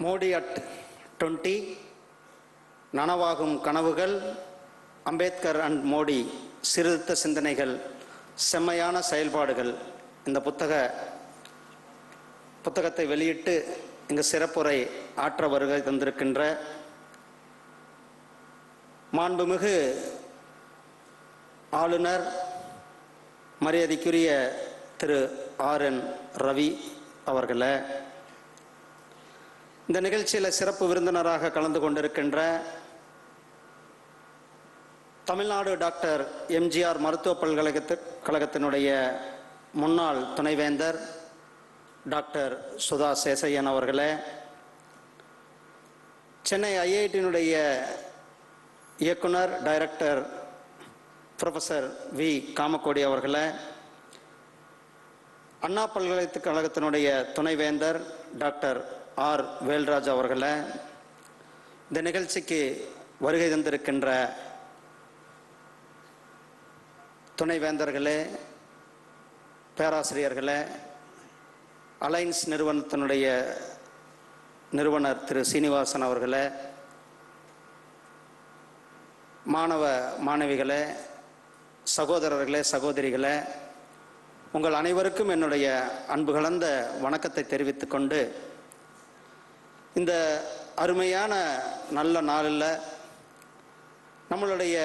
Modi at twenty நனவாகும் கனவுகள் Ambedkar and Modi சீர்திருத்த சிந்தனைகள் செம்மையான செயல்பாடுகள் இந்த புத்தக புத்தகத்தை வெளியிட்டு இங்கு சிறப்புரை ஆற்ற வருகை தந்திருக்கின்ற மாண்புமிகு ஆளுநர் மரியாதைக்குரிய திரு ஆர் என் ரவி அவர்களே இந்த நிகழ்ச்சியில் சிறப்பு விருந்தினராக கலந்து கொண்டிருக்கின்ற தமிழ்நாடு டாக்டர் எம்ஜிஆர் மருத்துவ பல்கலைக்கழகத்து கழகத்தினுடைய முன்னாள் துணைவேந்தர் டாக்டர் சுதா சேசையன் அவர்களே சென்னை ஐஐடியினுடைய இயக்குனர் டைரக்டர் ப்ரொஃபஸர் வி காமக்கோடி அவர்களே அண்ணா பல்கலைக்கழகத்தினுடைய துணைவேந்தர் டாக்டர் ஆர் வேல்ராஜ் அவர்களே இந்த நிகழ்ச்சிக்கு வருகை தந்திருக்கின்ற துணைவேந்தர்களே பேராசிரியர்களே அலைன்ஸ் நிறுவனத்தினுடைய நிறுவனர் திரு சீனிவாசன் அவர்களே மாணவ மாணவிகளே சகோதரர்களே சகோதரிகளே உங்கள் அனைவருக்கும் என்னுடைய அன்பு கலந்த வணக்கத்தை தெரிவித்துக் கொண்டு இந்த அருமையான நல்ல நாளில் நம்மளுடைய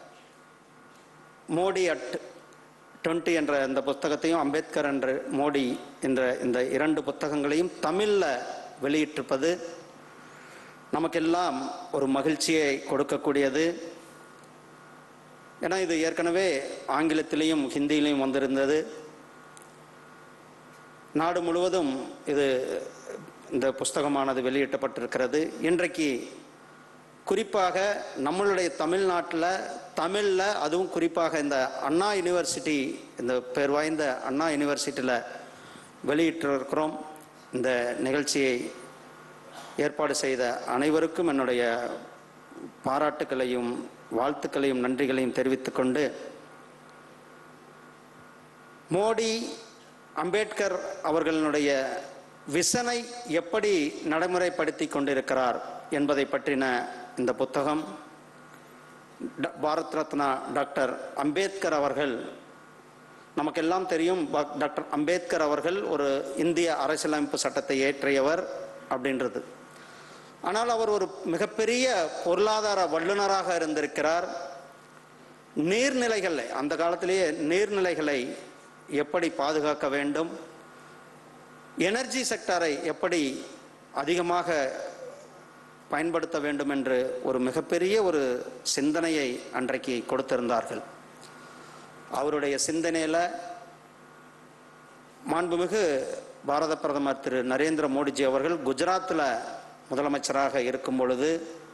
மோடி அட் டுவெண்ட்டி என்ற இந்த புத்தகத்தையும் அம்பேத்கர் என்ற மோடி என்ற இந்த இரண்டு புத்தகங்களையும் தமிழில் வெளியிட்டிருப்பது நமக்கெல்லாம் ஒரு மகிழ்ச்சியை கொடுக்கக்கூடியது ஏன்னா இது ஏற்கனவே ஆங்கிலத்திலையும் ஹிந்தியிலையும் வந்திருந்தது நாடு முழுவதும் இது இந்த புஸ்தகமானது வெளியிட்டப்பட்டிருக்கிறது இன்றைக்கு குறிப்பாக நம்மளுடைய தமிழ்நாட்டில் தமிழில் அதுவும் குறிப்பாக இந்த அண்ணா யூனிவர்சிட்டி இந்த பேர் வாய்ந்த அண்ணா யூனிவர்சிட்டியில் வெளியிட்டிருக்கிறோம் இந்த நிகழ்ச்சியை ஏற்பாடு செய்த அனைவருக்கும் என்னுடைய பாராட்டுக்களையும் வாழ்த்துக்களையும் நன்றிகளையும் தெரிவித்துக்கொண்டு மோடி அம்பேத்கர் அவர்களுடைய விசனை எப்படி நடைமுறைப்படுத்தி கொண்டிருக்கிறார் என்பதை பற்றின இந்த புத்தகம் ட- பாரத் ரத்னா டாக்டர் அம்பேத்கர் அவர்கள் நமக்கெல்லாம் தெரியும் பா- டாக்டர் அம்பேத்கர் அவர்கள் ஒரு இந்திய அரசியலமைப்பு சட்டத்தை ஏற்றியவர் அப்படின்றது ஆனால் அவர் ஒரு மிகப்பெரிய பொருளாதார வல்லுநராக இருந்திருக்கிறார் நீர்நிலைகளை அந்த காலத்திலேயே நீர்நிலைகளை எப்படி பாதுகாக்க வேண்டும் எனர்ஜி செக்டாரை எப்படி அதிகமாக பயன்படுத்த வேண்டும் என்று ஒரு மிகப்பெரிய ஒரு சிந்தனையை அன்றைக்கு கொடுத்திருந்தார்கள் அவருடைய சிந்தனையில் மாண்புமிகு பாரத பிரதமர் திரு நரேந்திர மோடிஜி அவர்கள் குஜராத்தில் முதலமைச்சராக இருக்கும் பொழுது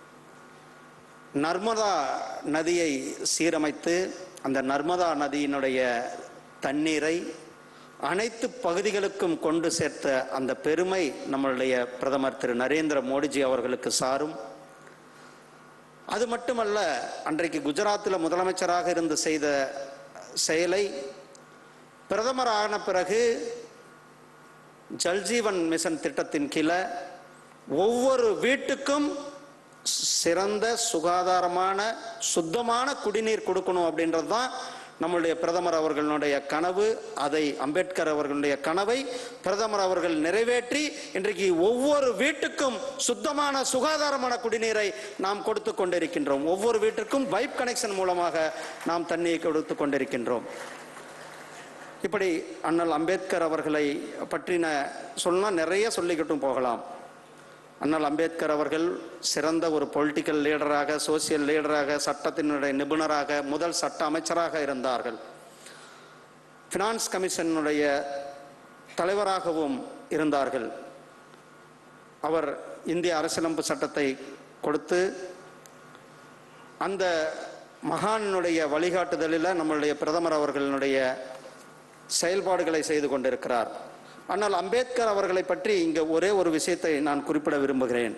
நர்மதா நதியை சீரமைத்து அந்த நர்மதா நதியினுடைய தண்ணீரை அனைத்து பகுதிகளுக்கும் கொண்டு சேர்த்த அந்த பெருமை நம்மளுடைய பிரதமர் திரு நரேந்திர மோடிஜி அவர்களுக்கு சாரும் அது மட்டுமல்ல அன்றைக்கு குஜராத்தில் முதலமைச்சராக இருந்து செய்த செயலை பிரதமர் ஆன பிறகு ஜல்ஜீவன் மிஷன் திட்டத்தின் கீழே ஒவ்வொரு வீட்டுக்கும் சிறந்த சுகாதாரமான சுத்தமான குடிநீர் கொடுக்கணும் அப்படின்றது தான் நம்மளுடைய பிரதமர் அவர்களுடைய கனவு அதை அம்பேத்கர் அவர்களுடைய கனவை பிரதமர் அவர்கள் நிறைவேற்றி இன்றைக்கு ஒவ்வொரு வீட்டுக்கும் சுத்தமான சுகாதாரமான குடிநீரை நாம் கொடுத்து கொண்டிருக்கின்றோம் ஒவ்வொரு வீட்டிற்கும் பைப் கனெக்ஷன் மூலமாக நாம் தண்ணீரை கொடுத்து கொண்டிருக்கின்றோம் இப்படி அண்ணல் அம்பேத்கர் அவர்களை பற்றின சொன்னால் நிறைய சொல்லிக்கிட்டும் போகலாம் அண்ணல் அம்பேத்கர் அவர்கள் சிறந்த ஒரு பொலிட்டிக்கல் லீடராக சோசியல் லீடராக சட்டத்தினுடைய நிபுணராக முதல் சட்ட அமைச்சராக இருந்தார்கள் ஃபினான்ஸ் கமிஷனுடைய தலைவராகவும் இருந்தார்கள் அவர் இந்திய அரசியலமைப்பு சட்டத்தை கொடுத்து அந்த மகானுடைய வழிகாட்டுதலில் நம்மளுடைய பிரதமர் அவர்களுடைய செயல்பாடுகளை செய்து கொண்டிருக்கிறார் ஆனால் அம்பேத்கர் அவர்களை பற்றி இங்கே ஒரே ஒரு விஷயத்தை நான் குறிப்பிட விரும்புகிறேன்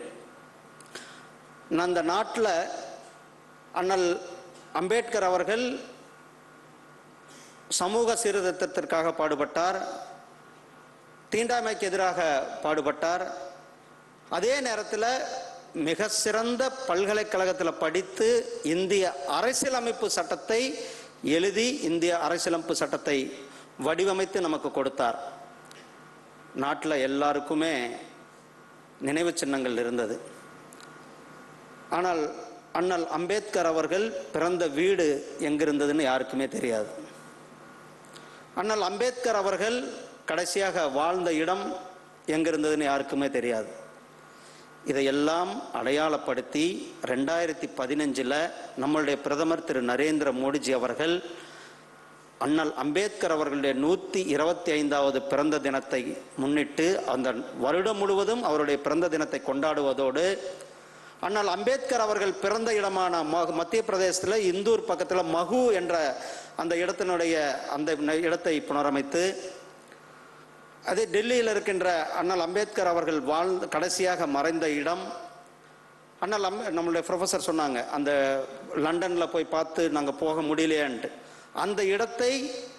அந்த நாட்டில் அண்ணல் அம்பேத்கர் அவர்கள் சமூக சீர்திருத்தத்திற்காக பாடுபட்டார் தீண்டாமைக்கு எதிராக பாடுபட்டார் அதே நேரத்தில் மிக சிறந்த பல்கலைக்கழகத்தில் படித்து இந்திய அரசியலமைப்பு சட்டத்தை எழுதி இந்திய அரசியலமைப்பு சட்டத்தை வடிவமைத்து நமக்கு கொடுத்தார் நாட்டில் எல்லாருக்குமே நினைவு சின்னங்கள் இருந்தது ஆனால் அண்ணல் அம்பேத்கர் அவர்கள் பிறந்த வீடு எங்கிருந்ததுன்னு யாருக்குமே தெரியாது அண்ணல் அம்பேத்கர் அவர்கள் கடைசியாக வாழ்ந்த இடம் எங்கிருந்ததுன்னு யாருக்குமே தெரியாது இதையெல்லாம் அடையாளப்படுத்தி ரெண்டாயிரத்தி பதினஞ்சில் நம்மளுடைய பிரதமர் திரு நரேந்திர மோடிஜி அவர்கள் அண்ணல் அம்பேத்கர் அவர்களுடைய நூற்றி இருபத்தி ஐந்தாவது பிறந்த தினத்தை முன்னிட்டு அந்த வருடம் முழுவதும் அவருடைய பிறந்த தினத்தை கொண்டாடுவதோடு அண்ணல் அம்பேத்கர் அவர்கள் பிறந்த இடமான ம- மத்திய பிரதேசத்தில் இந்தூர் பக்கத்தில் மகு என்ற அந்த இடத்தினுடைய அந்த ந- இடத்தை புனரமைத்து அதே டெல்லியில் இருக்கின்ற அண்ணல் அம்பேத்கர் அவர்கள் வாழ்ந்த கடைசியாக மறைந்த இடம் அண்ணல் அம் நம்மளுடைய ப்ரொஃபஸர் சொன்னாங்க அந்த லண்டனில் போய் பார்த்து நாங்கள் போக முடியலையான்ட்டு அந்த இடத்தை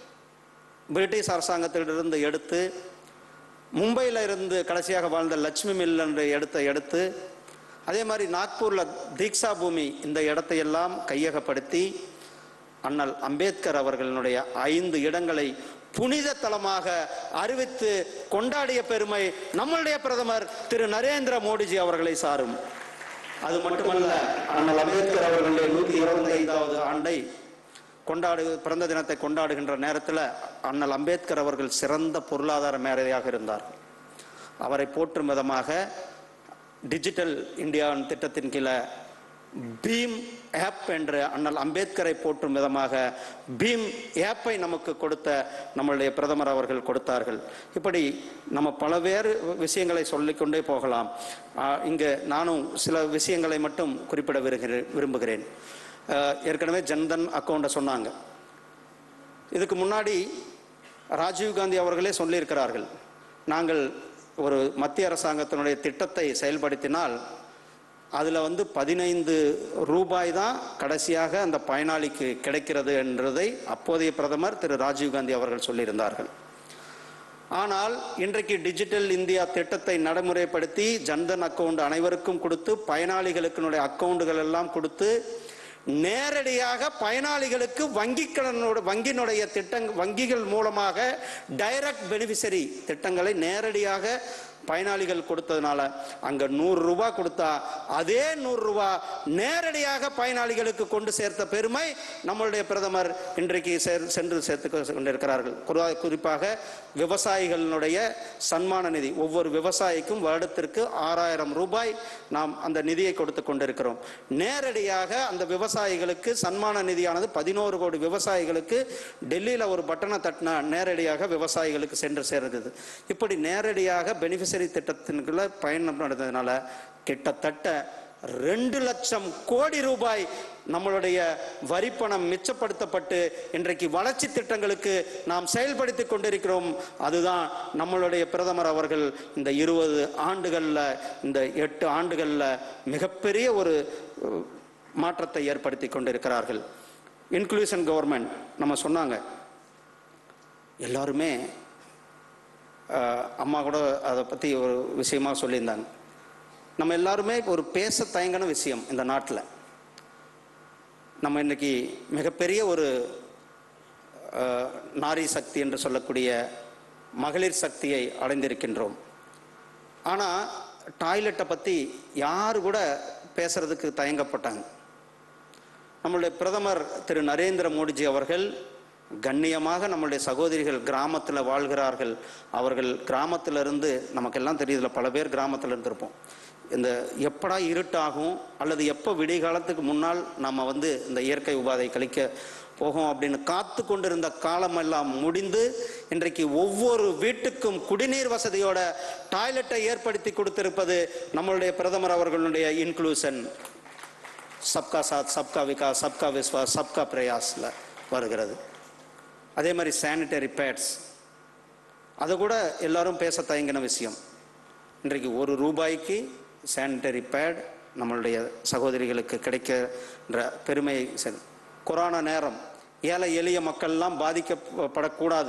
பிரிட்டிஷ் அரசாங்கத்திலிருந்து எடுத்து மும்பையில் இருந்து கடைசியாக வாழ்ந்த லட்சுமி மில் என்ற இடத்தை எடுத்து அதே மாதிரி நாக்பூரில் தீக்ஷா பூமி இந்த இடத்தையெல்லாம் கையகப்படுத்தி அண்ணல் அம்பேத்கர் அவர்களுடைய ஐந்து இடங்களை புனித தலமாக அறிவித்து கொண்டாடிய பெருமை நம்மளுடைய பிரதமர் திரு நரேந்திர மோடிஜி அவர்களை சாரும் அது மட்டுமல்ல அண்ணல் அம்பேத்கர் அவர்களுடைய நூத்தி இருபத்தி ஐந்தாவது ஆண்டை கொண்டாடு பிறந்த தினத்தை கொண்டாடுகின்ற நேரத்தில் அண்ணல் அம்பேத்கர் அவர்கள் சிறந்த பொருளாதார மேதையாக இருந்தார் அவரை போற்றும் விதமாக டிஜிட்டல் இந்தியா திட்டத்தின் கீழே பீம் ஆப் என்ற அண்ணல் அம்பேத்கரை போற்றும் விதமாக பீம் ஆப்பை நமக்கு கொடுத்த நம்மளுடைய பிரதமர் அவர்கள் கொடுத்தார்கள் இப்படி நம்ம பலவேறு விஷயங்களை சொல்லிக்கொண்டே போகலாம் ஆஹ் இங்கே நானும் சில விஷயங்களை மட்டும் குறிப்பிட விருகிறேன் விரும்புகிறேன் ஆஹ் ஏற்கனவே ஜன்தன் அக்கௌண்ட்டை சொன்னாங்க இதுக்கு முன்னாடி ராஜீவ் காந்தி அவர்களே சொல்லியிருக்கிறார்கள் நாங்கள் ஒரு மத்திய அரசாங்கத்தினுடைய திட்டத்தை செயல்படுத்தினால் அதில் வந்து பதினைந்து ரூபாய் தான் கடைசியாக அந்த பயனாளிக்கு கிடைக்கிறது என்றதை அப்போதைய பிரதமர் திரு ராஜீவ் காந்தி அவர்கள் சொல்லியிருந்தார்கள் ஆனால் இன்றைக்கு டிஜிட்டல் இந்தியா திட்டத்தை நடைமுறைப்படுத்தி ஜன்தன் அக்கவுண்ட் அனைவருக்கும் கொடுத்து பயனாளிகளுக்கு அக்கவுண்டுகள் எல்லாம் கொடுத்து நேரடியாக பயனாளிகளுக்கு வங்கி கடனோட வங்கியினுடைய திட்டங் வங்கிகள் மூலமாக டைரக்ட் பெனிஃபிஷரி திட்டங்களை நேரடியாக பயனாளிகள் கொடுத்ததுனால அங்க நூறு ரூபாய் கொடுத்தா அதே நூறு ரூபாய் நேரடியாக பயனாளிகளுக்கு கொண்டு சேர்த்த பெருமை நம்மளுடைய பிரதமர் இன்றைக்கு சேர்- சென்று சேர்த்து கொண்டிருக்கிறார்கள் குறிப்பா- குறிப்பாக விவசாயிகளினுடைய சன்மான நிதி ஒவ்வொரு விவசாயிக்கும் வருடத்திற்கு ஆறாயிரம் ரூபாய் நாம் அந்த நிதியை கொடுத்து கொண்டிருக்கிறோம் நேரடியாக அந்த விவசாயிகளுக்கு சன்மான நிதியானது பதினோரு கோடி விவசாயிகளுக்கு டெல்லியில் ஒரு பட்டனை தட்டினா நேரடியாக விவசாயிகளுக்கு சென்று சேர்ந்தது இப்படி நேரடியாக பெனிஃபிஷரி திட்டத்தின்குள்ள பயன்படுறதுனால கிட்டத்தட்ட ரெண்டு லட்சம் கோடி ரூபாய் நம்மளுடைய வரிப்பணம் மிச்சப்படுத்தப்பட்டு இன்றைக்கு வளர்ச்சி திட்டங்களுக்கு நாம் செயல்படுத்தி கொண்டிருக்கிறோம் அதுதான் நம்மளுடைய பிரதமர் அவர்கள் இந்த இருபது ஆண்டுகளில் இந்த எட்டு ஆண்டுகளில் மிகப்பெரிய ஒரு அஹ், மாற்றத்தை ஏற்படுத்தி கொண்டிருக்கிறார்கள் இன்க்ளூஷன் கவர்மெண்ட் நம்ம சொன்னாங்க எல்லாருமே அஹ், அம்மா கூட அதை பற்றி ஒரு விஷயமா சொல்லியிருந்தாங்க நம்ம எல்லாருமே ஒரு பேச தயங்கின விஷயம் இந்த நாட்டில் நம்ம இன்னைக்கு மிகப்பெரிய ஒரு அஹ், நாரி சக்தி என்று சொல்லக்கூடிய மகளிர் சக்தியை அடைந்திருக்கின்றோம் ஆனால் டாய்லெட்டை பற்றி யார் கூட பேசுறதுக்கு தயங்கப்பட்டாங்க நம்மளுடைய பிரதமர் திரு நரேந்திர மோடிஜி அவர்கள் கண்ணியமாக நம்மளுடைய சகோதரிகள் கிராமத்தில் வாழ்கிறார்கள் அவர்கள் கிராமத்திலிருந்து நமக்கெல்லாம் தெரியுதுல பல பேர் கிராமத்தில் இருந்திருப்போம் இந்த எப்படா இருட்டாகும் அல்லது எப்போ விடிகாலத்துக்கு முன்னால் நம்ம வந்து இந்த இயற்கை உபாதை கழிக்க போகும் அப்படின்னு காத்து கொண்டிருந்த காலமெல்லாம் முடிந்து இன்றைக்கு ஒவ்வொரு வீட்டுக்கும் குடிநீர் வசதியோட டாய்லெட்டை ஏற்படுத்தி கொடுத்திருப்பது நம்மளுடைய பிரதமர் அவர்களுடைய இன்க்ளூஷன் சப்கா சாத் சப்கா விகாஸ் சப்கா விஸ்வாஸ் சப்கா பிரயாஸ்ல வருகிறது அதே மாதிரி சானிட்டரி பேட்ஸ் அது கூட எல்லாரும் பேச தயங்கின விஷயம் இன்றைக்கு ஒரு ரூபாய்க்கு சானிட்டரி பேட் நம்மளுடைய சகோதரிகளுக்கு கிடைக்கின்ற பெருமை செ- கொரோனா நேரம் ஏழை எளிய மக்கள்லாம் பாதிக்கப்படக்கூடாது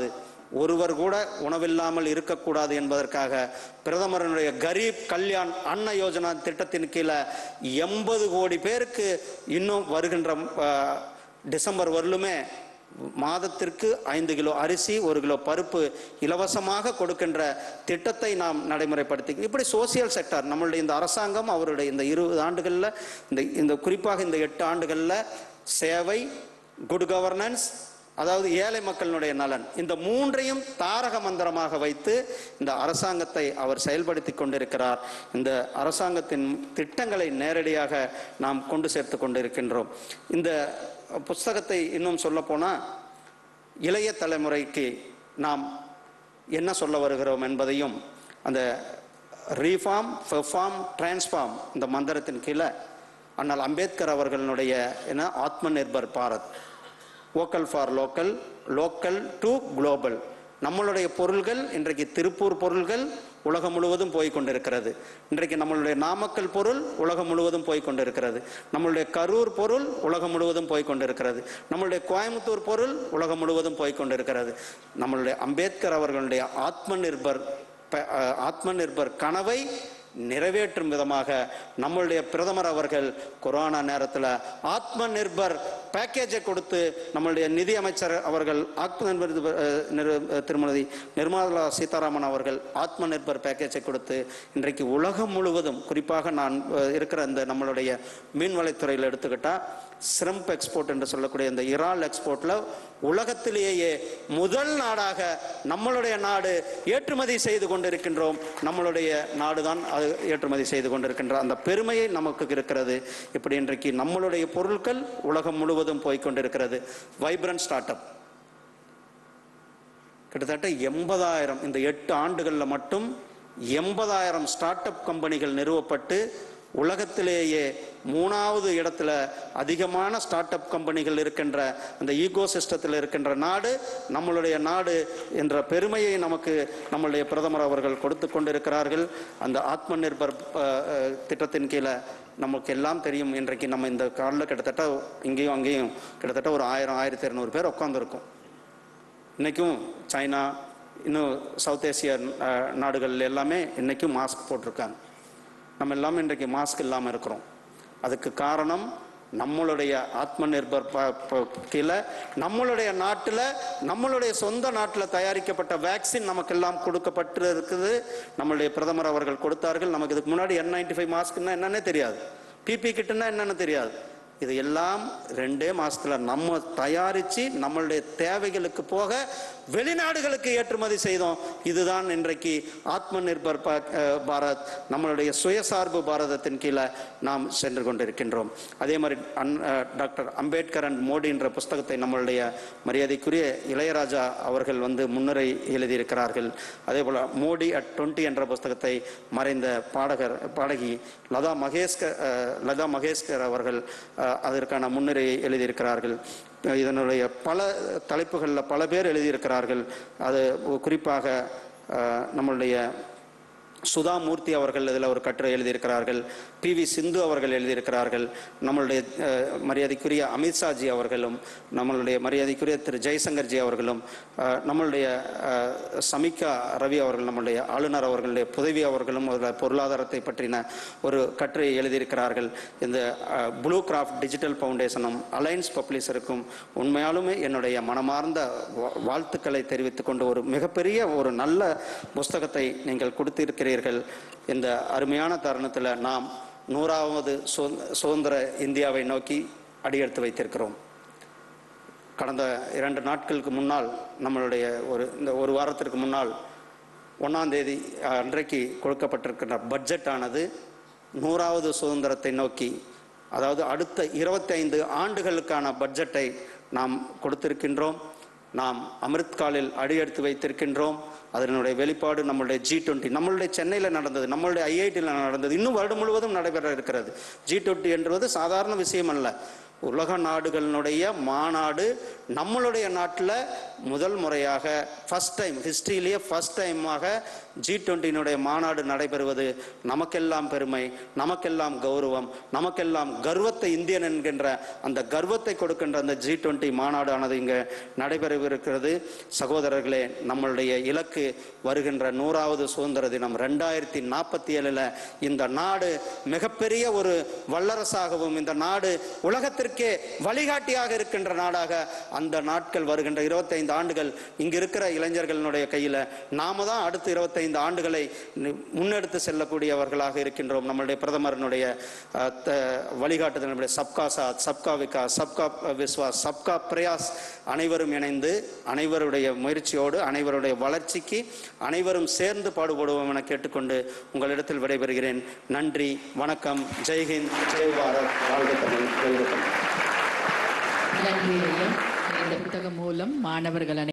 ஒருவர் கூட உணவில்லாமல் இருக்கக்கூடாது என்பதற்காக பிரதமருடைய கரீப் கல்யாண் அன்ன யோஜனா திட்டத்தின் கீழே எண்பது கோடி பேருக்கு இன்னும் வருகின்ற அஹ், டிசம்பர் வரலுமே மாதத்திற்கு ஐந்து கிலோ அரிசி ஒரு கிலோ பருப்பு இலவசமாக கொடுக்கின்ற திட்டத்தை நாம் நடைமுறைப்படுத்தி இப்படி சோசியல் செக்டார் நம்மளுடைய இந்த அரசாங்கம் அவருடைய இந்த இருபது ஆண்டுகளில் இந்த இந்த குறிப்பாக இந்த எட்டு ஆண்டுகளில் சேவை குட் கவர்னன்ஸ் அதாவது ஏழை மக்களினுடைய நலன் இந்த மூன்றையும் தாரக மந்திரமாக வைத்து இந்த அரசாங்கத்தை அவர் செயல்படுத்தி கொண்டிருக்கிறார் இந்த அரசாங்கத்தின் திட்டங்களை நேரடியாக நாம் கொண்டு சேர்த்து கொண்டிருக்கின்றோம் இந்த புஸ்தகத்தை இன்னும் சொல்ல இளைய தலைமுறைக்கு நாம் என்ன சொல்ல வருகிறோம் என்பதையும் அந்த ரீஃபார்ம் பெர்ஃபார்ம் டிரான்ஸ்ஃபார்ம் இந்த மந்திரத்தின் கீழே அண்ணல் அம்பேத்கர் அவர்களுடைய என்ன Atma Nirbhar Bharat vocal for local local to global நம்மளுடைய பொருள்கள் இன்றைக்கு திருப்பூர் பொருள்கள் உலகம் முழுவதும் போய் கொண்டிருக்கிறது இன்றைக்கு நம்மளுடைய நாமக்கல் பொருள் உலகம் முழுவதும் போய் கொண்டிருக்கிறது நம்மளுடைய கரூர் பொருள் உலகம் முழுவதும் போய் கொண்டிருக்கிறது நம்மளுடைய கோயம்புத்தூர் பொருள் உலகம் முழுவதும் போய் கொண்டிருக்கிறது நம்மளுடைய அம்பேத்கர் அவர்களுடைய ஆத்ம நிர்பர் ப- அஹ், ஆத்ம நிர்பர் கனவை நிறைவேற்றும் விதமாக நம்மளுடைய பிரதமர் அவர்கள் கொரோனா நேரத்தில் ஆத்ம நிர்பர் பேக்கேஜை கொடுத்து நம்மளுடைய நிதி அமைச்சர் அவர்கள் ஆத்ம நிர்பர் அஹ், நிரு- அஹ், திருமதி நிர்மலா சீதாராமன் அவர்கள் ஆத்ம நிர்பர் பேக்கேஜை கொடுத்து இன்றைக்கு உலகம் முழுவதும் குறிப்பாக நான் அஹ், இருக்கிற இந்த நம்மளுடைய மீன்வளைத்துறையில் எடுத்துக்கிட்டா ஸ்ரம்ப் எக்ஸ்போர்ட் என்று சொல்லக்கூடிய இந்த இறால் எக்ஸ்போர்ட்ல உலகத்திலேயே முதல் நாடாக நம்மளுடைய நாடு ஏற்றுமதி செய்து கொண்டிருக்கின்றோம் நம்மளுடைய நாடுதான் அது ஏற்றுமதி செய்து கொண்டிருக்கின்ற அந்த பெருமையை நமக்கு இருக்கிறது இப்படி இன்றைக்கு நம்மளுடைய பொருட்கள் உலகம் முழுவதும் போய் கொண்டிருக்கிறது வைப்ரண்ட் ஸ்டார்ட் அப் கிட்டத்தட்ட எண்பதாயிரம் இந்த எட்டு ஆண்டுகளில் மட்டும் எண்பதாயிரம் ஸ்டார்ட் அப் கம்பெனிகள் நிறுவப்பட்டு உலகத்திலேயே மூணாவது இடத்துல அதிகமான ஸ்டார்ட் அப் கம்பெனிகள் இருக்கின்ற அந்த ஈகோ சிஸ்டத்தில் இருக்கின்ற நாடு நம்மளுடைய நாடு என்ற பெருமையை நமக்கு நம்மளுடைய பிரதமர் அவர்கள் கொடுத்து கொண்டிருக்கிறார்கள் அந்த ஆத்ம நிர்பர் அஹ், அஹ், திட்டத்தின் கீழே நமக்கு எல்லாம் தெரியும் இன்றைக்கு நம்ம இந்த காலில் கிட்டத்தட்ட இங்கேயும் அங்கேயும் கிட்டத்தட்ட ஒரு ஆயிரம் ஆயிரத்தி இரநூறு பேர் உட்காந்துருக்கோம் இன்னைக்கும் சைனா இன்னும் சவுத் ஏசியா அஹ், நாடுகள் எல்லாமே இன்னைக்கும் மாஸ்க் போட்டிருக்காங்க நம்ம எல்லாமே இன்றைக்கு மாஸ்க் இல்லாமல் இருக்கிறோம் அதுக்கு காரணம் நம்மளுடைய ஆத்ம நிர்பர் ப- ப- கீழே நம்மளுடைய நாட்டில் நம்மளுடைய சொந்த நாட்டில் தயாரிக்கப்பட்ட வேக்சின் நமக்கெல்லாம் கொடுக்கப்பட்டு இருக்குது நம்மளுடைய பிரதமர் அவர்கள் கொடுத்தார்கள் நமக்கு இதுக்கு முன்னாடி என் நைன்டி ஃபைவ் மாஸ்க்னா என்னன்னே தெரியாது பிபி கிட்டுன்னா என்னன்னு தெரியாது இது எல்லாம் ரெண்டே மாசத்துல நம்ம தயாரிச்சு நம்மளுடைய தேவைகளுக்கு போக வெளிநாடுகளுக்கு ஏற்றுமதி செய்தோம் இதுதான் இன்றைக்கு ஆத்ம நிர்பர் பா- அஹ் பாரத் நம்மளுடைய சுயசார்பு பாரதத்தின் கீழே நாம் சென்று கொண்டிருக்கின்றோம் அதே மாதிரி அன் அஹ் டாக்டர் அம்பேத்கர் அண்ட் மோடி என்ற புஸ்தகத்தை நம்மளுடைய மரியாதைக்குரிய இளையராஜா அவர்கள் வந்து முன்னுரை எழுதியிருக்கிறார்கள் அதே போல மோடி அட் டுவெண்ட்டி என்ற புஸ்தகத்தை மறைந்த பாடகர் பாடகி லதா மகேஷ்கர் அஹ், லதா மகேஷ்கர் அவர்கள் அஹ், அதற்கான முன்னுரையை எழுதியிருக்கிறார்கள் அஹ், இதனுடைய பல தலைப்புகளில் பல பேர் எழுதியிருக்கிறார்கள் அது குறிப்பாக அஹ், நம்மளுடைய சுதா மூர்த்தி அவர்கள் இதில் ஒரு கட்டுரை எழுதியிருக்கிறார்கள் பி வி சிந்து அவர்கள் எழுதியிருக்கிறார்கள் நம்மளுடைய அஹ், மரியாதைக்குரிய அமித்ஷாஜி அவர்களும் நம்மளுடைய மரியாதைக்குரிய திரு ஜெய்சங்கர்ஜி அவர்களும் அஹ், நம்மளுடைய அஹ், சமிகா ரவி அவர்கள் நம்மளுடைய ஆளுநர் அவர்களுடைய புதவி அவர்களும் அதில் பொருளாதாரத்தை பற்றின ஒரு கட்டுரை எழுதியிருக்கிறார்கள் இந்த ப்ளூ கிராஃப்ட் டிஜிட்டல் ஃபவுண்டேஷனும் அலையன்ஸ் பப்ளிஷருக்கும் உண்மையாலுமே என்னுடைய மனமார்ந்த வா- வாழ்த்துக்களை தெரிவித்துக் கொண்டு ஒரு மிகப்பெரிய ஒரு நல்ல புஸ்தகத்தை நீங்கள் கொடுத்திருக்கிறீர்கள் இந்த அருமையான தருணத்தில் நாம் நூறாவது சுதந்திர- சுதந்திர இந்தியாவை நோக்கி அடியெடுத்து வைத்திருக்கிறோம் கடந்த இரண்டு நாட்களுக்கு முன்னால் நம்மளுடைய ஒரு இந்த ஒரு வாரத்திற்கு முன்னால் ஒன்றாம் தேதி அஹ், அன்றைக்கு கொடுக்கப்பட்டிருக்கின்ற பட்ஜெட் ஆனது நூறாவது சுதந்திரத்தை நோக்கி அதாவது அடுத்த இருபத்தைந்து ஆண்டுகளுக்கான பட்ஜெட்டை நாம் கொடுத்திருக்கின்றோம் நாம் அமிர்த்காலில் அடியெடுத்து வைத்திருக்கின்றோம் அதனுடைய வெளிப்பாடு நம்மளுடைய ஜி டுவெண்ட்டி நம்மளுடைய சென்னையில் நடந்தது நம்மளுடைய ஐஐடியில் நடந்தது இன்னும் வருடம் முழுவதும் நடைபெற இருக்கிறது ஜி டுவெண்ட்டி என்பது சாதாரண விஷயம் அல்ல உலக நாடுகளினுடைய மாநாடு நம்மளுடைய நாட்டில் முதல் முறையாக ஃபர்ஸ்ட் டைம் ஹிஸ்டரியிலேயே ஃபர்ஸ்ட் டைமாக ஜி டுவெண்ட்டினுடைய மாநாடு நடைபெறுவது நமக்கெல்லாம் பெருமை நமக்கெல்லாம் கௌரவம் நமக்கெல்லாம் கர்வத்தை இந்தியன் என்கின்ற அந்த கர்வத்தை கொடுக்கின்ற அந்த ஜி டுவெண்ட்டி மாநாடு ஆனது இங்கே நடைபெறவிருக்கிறது சகோதரர்களே நம்மளுடைய இலக்கு வருகின்ற நூறாவது சுதந்திர தினம் ரெண்டாயிரத்தி நாற்பத்தி ஏழில் இந்த நாடு மிகப்பெரிய ஒரு வல்லரசாகவும் இந்த நாடு உலகத்திற்கே வழிகாட்டியாக இருக்கின்ற நாடாக அந்த நாட்கள் வருகின்ற இருபத்தைந்து ஆண்டுகள் இங்க இருக்கிற இளைஞர்களுடைய கையில நாம தான் அடுத்த இருபத்தைந்து ஆண்டுகளை நி- முன்னெடுத்து செல்லக்கூடியவர்களாக இருக்கின்றோம் நம்மளுடைய பிரதமரனுடைய அஹ், த- வழிகாட்டுதல் நம்முடைய சப்கா சாத் சப்கா விகாஸ் சப்கா விஸ்வாஸ் சப்கா பிரயாஸ் அனைவரும் இணைந்து அனைவருடைய முயற்சியோடு அனைவருடைய வளர்ச்சிக்கு அனைவரும் சேர்ந்து பாடுபடுவோம் என கேட்டுக்கொண்டு உங்களிடத்தில் விடைபெறுகிறேன் நன்றி வணக்கம் ஜெய்ஹிந்த் ஜெய் பாரத் வாழ்க தமிழ் வெல்க தமிழ் நன்றி ஐயா இந்த புத்தகம் மூலம் மாணவர்கள் அனை-